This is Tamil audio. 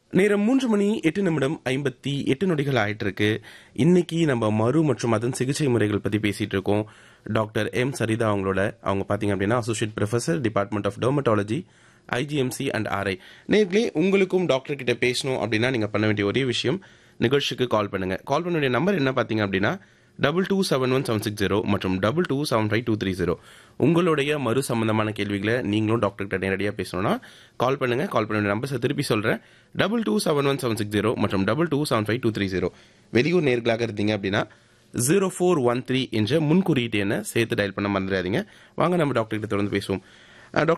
நேரம் மூன்று மணி எட்டு நிமிடம் ஐம்பத்தி எட்டு நொடிகள் ஆயிட்டு இருக்கு இன்னைக்கு நம்ம மறு மற்றும் அதன் சிகிச்சை முறைகள் பத்தி பேசிட்டு இருக்கோம் டாக்டர் எம் சரிதா அவங்களோட அவங்க பாத்தீங்க அப்படின்னா associate professor department of dermatology IGMC and RI நேர்களே உங்களுக்கும் டாக்டர் கிட்ட பேசணும் அப்படின்னா நீங்க பண்ண வேண்டிய ஒரே விஷயம் நிகழ்ச்சிக்கு கால் பண்ணுங்க கால் பண்ண வேண்டிய நம்பர் என்ன பாத்தீங்க அப்படின்னா double two seven one seven six zero மற்றும் double two seven five two three zero உங்களுடைய மறு சம்பந்தமான கேள்விகளை நீங்களும் டாக்டர் கிட்ட நேரடியாக பேசணும்னா கால் பண்ணுங்க கால் பண்ண வேண்டிய நம்பர்ஸை திருப்பி சொல்றேன் double two seven one seven six zero மற்றும் double two seven five two three zero வெளியூர் நேர்களாக இருந்தீங்க அப்படின்னா ஜீரோ ஃபோர் ஒன் த்ரீ என்ற முன்குறியீட்டு எண்ணை சேர்த்து டயல் பண்ண மறந்துடாதீங்க வாங்க நம்ம டாக்டர் கிட்ட தொடர்ந்து பேசுவோம்